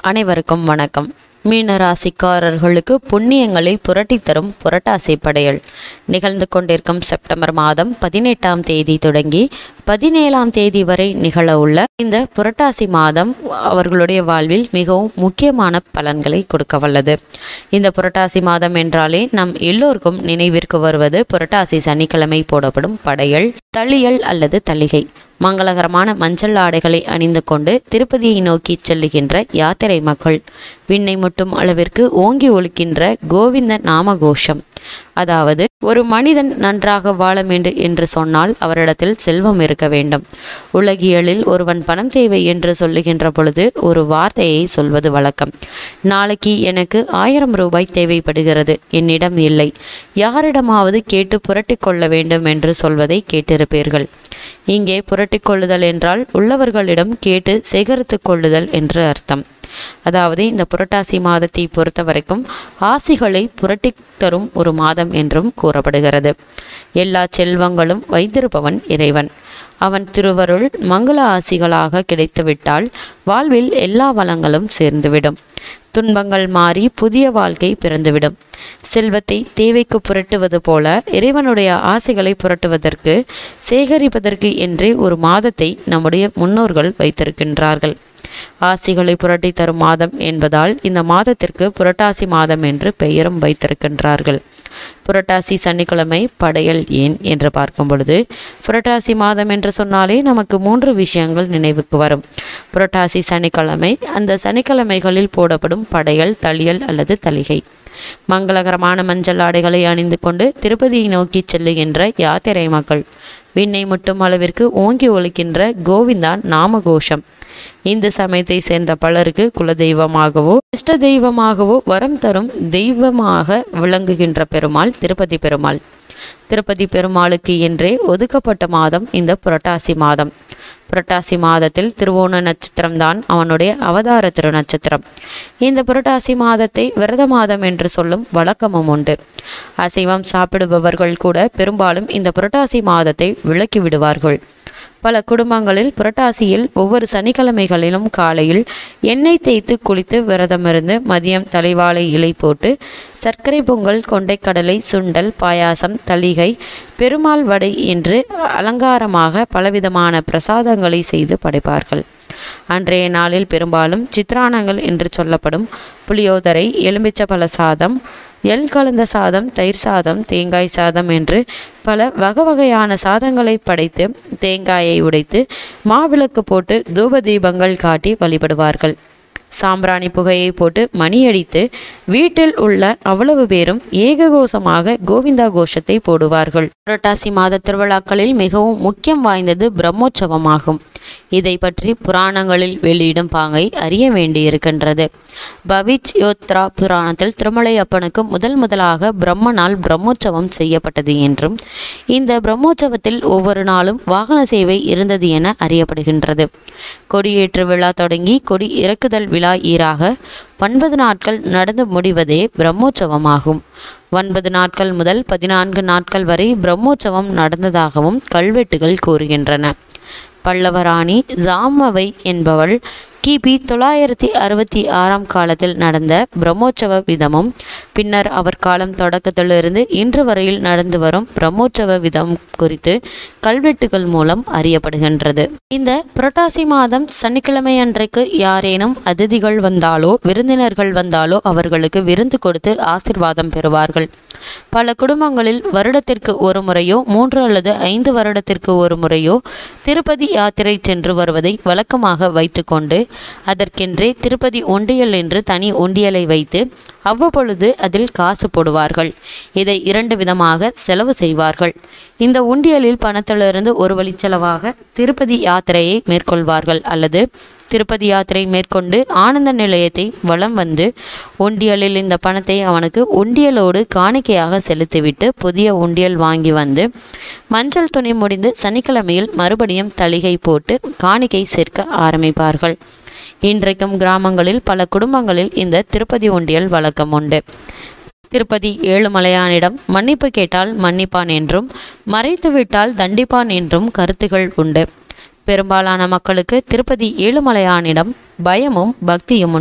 அனைவருக்கும் வணக்கம் மீன ராசிக்காரர்களுக்கு புண்ணியங்களை புரட்டித் தரும் புரட்டாசி படையல் நிகழ்ந்து கொண்டிருக்கும் செப்டம்பர் மாதம் பதினெட்டாம் தேதி தொடங்கி பதினேழாம் தேதி வரை நிகழவுள்ள இந்த புரட்டாசி மாதம் அவர்களுடைய வாழ்வில் மிகவும் முக்கியமான பலன்களை கொடுக்க வல்லது இந்த புரட்டாசி மாதம் என்றாலே நம் எல்லோருக்கும் நினைவிற்கு வருவது புரட்டாசி சனிக்கிழமை போடப்படும் படையல் தளியல் அல்லது தளிகை மங்களகரமான மஞ்சள் ஆடைகளை அணிந்து கொண்டு திருப்பதியை நோக்கி செல்லுகின்ற யாத்திரை மக்கள் விண்ணை முட்டும் அளவிற்கு ஓங்கி ஒலிக்கின்ற கோவிந்த நாம கோஷம் அதாவது ஒரு மனிதன் நன்றாக வாழ வேண்டும் என்று சொன்னால் அவரிடத்தில் செல்வம் இருக்க வேண்டும் உலகியலில் ஒருவன் பணம் தேவை என்று சொல்லுகின்ற பொழுது ஒரு வார்த்தையை சொல்வது வழக்கம் நாளைக்கு எனக்கு ஆயிரம் ரூபாய் தேவைப்படுகிறது என்னிடம் இல்லை யாரிடமாவது கேட்டு புரட்டிக் கொள்ள வேண்டும் என்று சொல்வதை கேட்டிருப்பீர்கள் இங்கே புரட்டிக் கொள்ளுதல் என்றால் உள்ளவர்களிடம் கேட்டு சேகரித்து கொள்ளுதல் என்று அர்த்தம் அதாவது இந்த புரட்டாசி மாதத்தை பொறுத்த வரைக்கும் ஆசிகளை புரட்டி தரும் ஒரு மாதம் என்றும் கூறப்படுகிறது எல்லா செல்வங்களும் வைத்திருப்பவன் இறைவன் அவன் திருவருள் மங்கள ஆசிகளாக கிடைத்துவிட்டால் வாழ்வில் எல்லா வளங்களும் சேர்ந்துவிடும் துன்பங்கள் மாறி புதிய வாழ்க்கை பிறந்துவிடும் செல்வத்தை தேவைக்கு புரட்டுவது போல இறைவனுடைய ஆசைகளை புரட்டுவதற்கு சேகரிப்பதற்கு என்றே ஒரு மாதத்தை நம்முடைய முன்னோர்கள் வைத்திருக்கின்றார்கள் ஆசிகளை புரட்டி தரும் மாதம் என்பதால் இந்த மாதத்திற்கு புரட்டாசி மாதம் என்று பெயரும் வைத்திருக்கின்றார்கள் புரட்டாசி சனிக்கிழமை படையல் ஏன் என்று பார்க்கும் பொழுது புரட்டாசி மாதம் என்று சொன்னாலே நமக்கு மூன்று விஷயங்கள் நினைவுக்கு வரும் புரட்டாசி சனிக்கிழமை அந்த சனிக்கிழமைகளில் போடப்படும் படையல் தளியல் அல்லது தளிகை மங்களகரமான மஞ்சள் ஆடைகளை அணிந்து கொண்டு திருப்பதியை நோக்கி செல்லுகின்ற யாத்திரை மக்கள் விண்ணை முட்டும் அளவிற்கு ஓங்கி ஒலிக்கின்ற கோவிந்தா நாமகோஷம் இந்து சமயத்தை சேர்ந்த பலருக்கு குலதெய்வமாகவோ இஷ்ட தெய்வமாகவோ வரம் தரும் தெய்வமாக விளங்குகின்ற பெருமாள் திருப்பதி பெருமாள் திருப்பதி பெருமாளுக்கு என்றே ஒதுக்கப்பட்ட மாதம் இந்த புரட்டாசி மாதம் புரட்டாசி மாதத்தில் திருவோண நட்சத்திரம்தான் அவனுடைய அவதார திருநட்சத்திரம் இந்த புரட்டாசி மாதத்தை விரத மாதம் என்று சொல்லும் வழக்கமும் உண்டு அசைவம் சாப்பிடுபவர்கள் கூட பெரும்பாலும் இந்த புரட்டாசி மாதத்தை விலக்கி விடுவார்கள் பல குடும்பங்களில் புரட்டாசியில் ஒவ்வொரு சனிக்கிழமைகளிலும் காலையில் எண்ணெய் தேய்த்து குளித்து விரதமிருந்து மதியம் தலைவாழை இலை போட்டு சர்க்கரை பொங்கல் கொண்டைக்கடலை சுண்டல் பாயாசம் தளிகை பெருமாள் வடை என்று அலங்காரமாக பலவிதமான பிரசாதங்களை செய்து படைப்பார்கள் அன்றைய நாளில் பெரும்பாலும் சித்ரானங்கள் என்று சொல்லப்படும் புளியோதரை எலும்பிச்சப்பழ சாதம் எள் கலந்த சாதம் தயிர் சாதம் தேங்காய் சாதம் என்று பல வகை வகையான சாதங்களை படைத்து தேங்காயை உடைத்து மாவிளக்கு போட்டு தூப தீபங்கள் காட்டி வழிபடுவார்கள் சாம்பிராணி புகையை போட்டு மணியடித்து வீட்டில் உள்ள அவ்வளவு பேரும் ஏககோஷமாக கோவிந்தா கோஷத்தை போடுவார்கள் புரட்டாசி மாத திருவிழாக்களில் மிகவும் முக்கியம் வாய்ந்தது பிரம்மோற்சவமாகும் இதை பற்றி புராணங்களில் வெளியிடும் பாங்கை அறிய வேண்டியிருக்கின்றது பவிச் யோத்ரா புராணத்தில் திருமலை அப்பனுக்கு முதல் முதலாக பிரம்மனால் பிரம்மோற்சவம் செய்யப்பட்டது என்றும் இந்த பிரம்மோற்சவத்தில் ஒவ்வொரு நாளும் வாகன சேவை இருந்தது என அறியப்படுகின்றது கொடியேற்று விழா தொடங்கி கொடி இறக்குதல் விழா ஈராக ஒன்பது நாட்கள் நடந்து முடிவதே பிரம்மோற்சவமாகும் ஒன்பது நாட்கள் முதல் பதினான்கு நாட்கள் வரை பிரம்மோற்சவம் நடந்ததாகவும் கல்வெட்டுகள் கூறுகின்றன பல்லவராணி ஜாமவை என்பவள் கிபி தொள்ளாயிரத்தி அறுபத்தி ஆறாம் காலத்தில் நடந்த பிரம்மோற்சவ விதமும் பின்னர் அவர் காலம் தொடக்கத்திலிருந்து இன்று வரையில் நடந்து வரும் பிரம்மோற்சவ விதம் குறித்து கல்வெட்டுகள் மூலம் அறியப்படுகின்றது இந்த புரட்டாசி மாதம் சனிக்கிழமை அன்றைக்கு யாரேனும் அதிதிகள் வந்தாலோ விருந்தினர்கள் வந்தாலோ அவர்களுக்கு விருந்து கொடுத்து ஆசிர்வாதம் பெறுவார்கள் பல குடும்பங்களில் வருடத்திற்கு ஒரு முறையோ மூன்று அல்லது ஐந்து வருடத்திற்கு ஒரு முறையோ திருப்பதி யாத்திரை சென்று வருவதை வழக்கமாக வைத்துக்கொண்டு அதற்கென்றே திருப்பதி ஒண்டியல் என்று தனி ஒண்டியலை வைத்து அவ்வப்பொழுது அதில் காசு போடுவார்கள் இதை இரண்டு விதமாக செலவு செய்வார்கள் இந்த உண்டியலில் பணத்திலிருந்து ஒரு வழி செலவாக திருப்பதி யாத்திரையை மேற்கொள்வார்கள் அல்லது திருப்பதி யாத்திரை மேற்கொண்டு ஆனந்த நிலையத்தை வலம் வந்து உண்டியலில் இந்த பணத்தை அவனுக்கு உண்டியலோடு காணிக்கையாக செலுத்திவிட்டு புதிய உண்டியல் வாங்கி வந்து மஞ்சள் துணி முடிந்து சனிக்கிழமையில் மறுபடியும் தளிகை போட்டு காணிக்கை சேர்க்க ஆரம்பிப்பார்கள் இன்றைக்கும் கிராமங்களில் பல குடும்பங்களில் இந்த திருப்பதி உண்டியல் வழக்கம் உண்டு திருப்பதி ஏழுமலையானிடம் மன்னிப்பு கேட்டால் மன்னிப்பான் என்றும் மறைத்துவிட்டால் தண்டிப்பான் என்றும் கருத்துகள் உண்டு பெரும்பாலான மக்களுக்கு திருப்பதி ஏழுமலையானிடம் பயமும் பக்தியும் உண்டு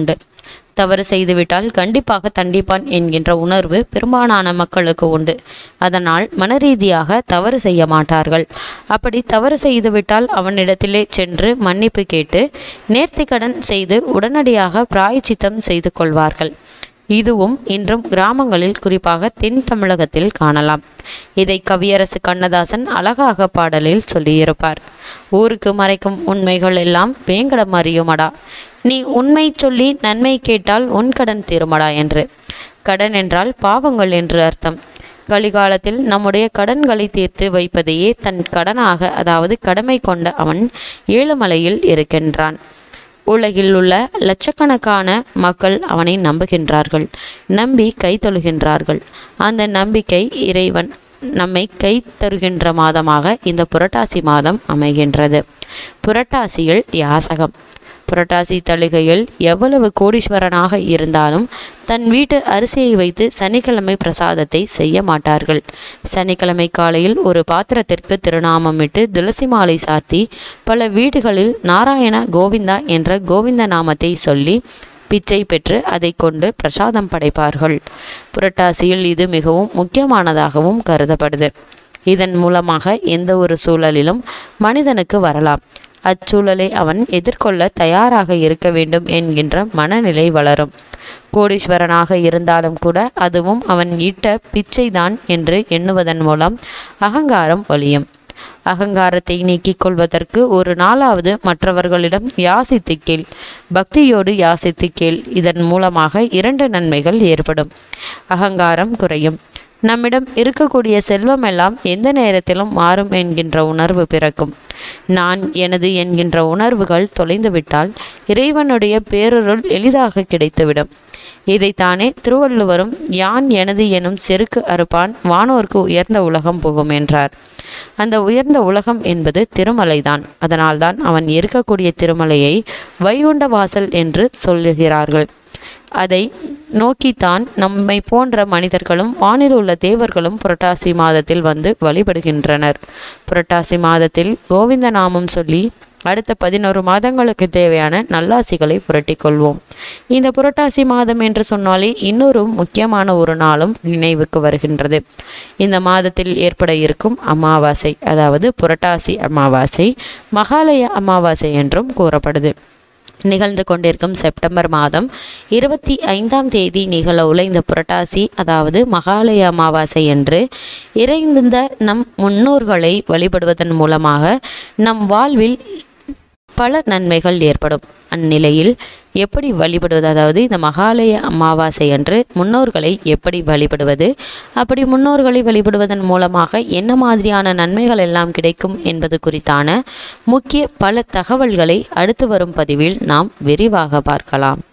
தவறு செய்துவிட்டால் கண்டிப்பாக தண்டிப்பான் என்கின்ற உணர்வு பெரும்பாலான மக்களுக்கு உண்டு அதனால் மனரீதியாக தவறு செய்ய மாட்டார்கள் அப்படி தவறு செய்துவிட்டால் அவனிடத்திலே சென்று மன்னிப்பு கேட்டு நேர்த்திக்கடன் செய்து உடனடியாக பிராயச்சித்தம் செய்து கொள்வார்கள் இதுவும் இன்றும் கிராமங்களில் குறிப்பாக தென் தமிழகத்தில் காணலாம் இதை கவியரசு கண்ணதாசன் அழகாக பாடலில் சொல்லியிருப்பார் ஊருக்கு மறைக்கும் உண்மைகள் எல்லாம் வேங்கடம் அறியுமடா நீ உண்மை சொல்லி நன்மை கேட்டால் உன் கடன் தீருமடா என்று கடன் என்றால் பாவங்கள் என்று அர்த்தம் கலிகாலத்தில் நம்முடைய கடன்களை தீர்த்து வைப்பதையே தன் கடனாக அதாவது கடமை கொண்ட அவன் ஏழுமலையில் இருக்கின்றான் உலகில் உள்ள லட்சக்கணக்கான மக்கள் அவனை நம்புகின்றார்கள் நம்பி கை தொழுகின்றார்கள் அந்த நம்பிக்கை இறைவன் நம்மை கை தருகின்ற மாதமாக இந்த புரட்டாசி மாதம் அமைகின்றது புரட்டாசியில் யாசகம் புரட்டாசி தளிகையில் எவ்வளவு கோடீஸ்வரனாக இருந்தாலும் தன் வீட்டு அரிசியை வைத்து சனிக்கிழமை பிரசாதத்தை செய்ய மாட்டார்கள் சனிக்கிழமை காலையில் ஒரு பாத்திரத்திற்கு திருநாமமிட்டு துளசி மாலை சாத்தி பல வீடுகளில் நாராயண கோவிந்தா என்ற கோவிந்த நாமத்தை சொல்லி பிச்சை பெற்று அதை கொண்டு பிரசாதம் படைப்பார்கள் புரட்டாசியில் இது மிகவும் முக்கியமானதாகவும் கருதப்படுது இதன் மூலமாக எந்த ஒரு சூழலிலும் மனிதனுக்கு வரலாம் அச்சூழலை அவன் எதிர்கொள்ள தயாராக இருக்க வேண்டும் என்கின்ற மனநிலை வளரும் கோடீஸ்வரனாக இருந்தாலும் கூட அதுவும் அவன் ஈட்ட பிச்சைதான் என்று எண்ணுவதன் மூலம் அகங்காரம் ஒழியும் அகங்காரத்தை நீக்கிக் கொள்வதற்கு ஒரு நாளாவது மற்றவர்களிடம் யாசித்து கேள் பக்தியோடு யாசித்து கேள் இதன் மூலமாக இரண்டு நன்மைகள் ஏற்படும் அகங்காரம் குறையும் நம்மிடம் இருக்கக்கூடிய செல்வமெல்லாம் எந்த நேரத்திலும் மாறும் என்கின்ற உணர்வு பிறக்கும் நான் எனது என்கின்ற உணர்வுகள் தொலைந்துவிட்டால் இறைவனுடைய பேரருள் எளிதாக கிடைத்துவிடும் இதைத்தானே திருவள்ளுவரும் யான் எனது எனும் செருக்கு அறுப்பான் வானோர்க்கு உயர்ந்த உலகம் புகும் என்றார் அந்த உயர்ந்த உலகம் என்பது திருமலைதான் அதனால்தான் அவன் இருக்கக்கூடிய திருமலையை வைகுண்ட வாசல் என்று சொல்லுகிறார்கள் அதை நோக்கித்தான் நம்மை போன்ற மனிதர்களும் வானில் உள்ள தேவர்களும் புரட்டாசி மாதத்தில் வந்து வழிபடுகின்றனர் புரட்டாசி மாதத்தில் கோவிந்த நாமம் சொல்லி அடுத்த பதினோரு மாதங்களுக்கு தேவையான நல்லாசிகளை புரட்டிக் கொள்வோம் இந்த புரட்டாசி மாதம் என்று சொன்னாலே இன்னொரு முக்கியமான ஒரு நாளும் நினைவுக்கு வருகின்றது இந்த மாதத்தில் ஏற்பட இருக்கும் அமாவாசை அதாவது புரட்டாசி அமாவாசை மகாலய அமாவாசை என்றும் கூறப்படுது நிகழ்ந்து கொண்டிருக்கும் செப்டம்பர் மாதம் இருபத்தி ஐந்தாம் தேதி நிகழவுள்ள இந்த புரட்டாசி அதாவது மகாலய அமாவாசை என்று இறைந்த நம் முன்னோர்களை வழிபடுவதன் மூலமாக நம் வாழ்வில் பல நன்மைகள் ஏற்படும் அந்நிலையில் எப்படி வழிபடுவது அதாவது இந்த மகாலய அமாவாசை அன்று முன்னோர்களை எப்படி வழிபடுவது அப்படி முன்னோர்களை வழிபடுவதன் மூலமாக என்ன மாதிரியான நன்மைகள் எல்லாம் கிடைக்கும் என்பது குறித்தான முக்கிய பல தகவல்களை அடுத்து வரும் பதிவில் நாம் விரிவாக பார்க்கலாம்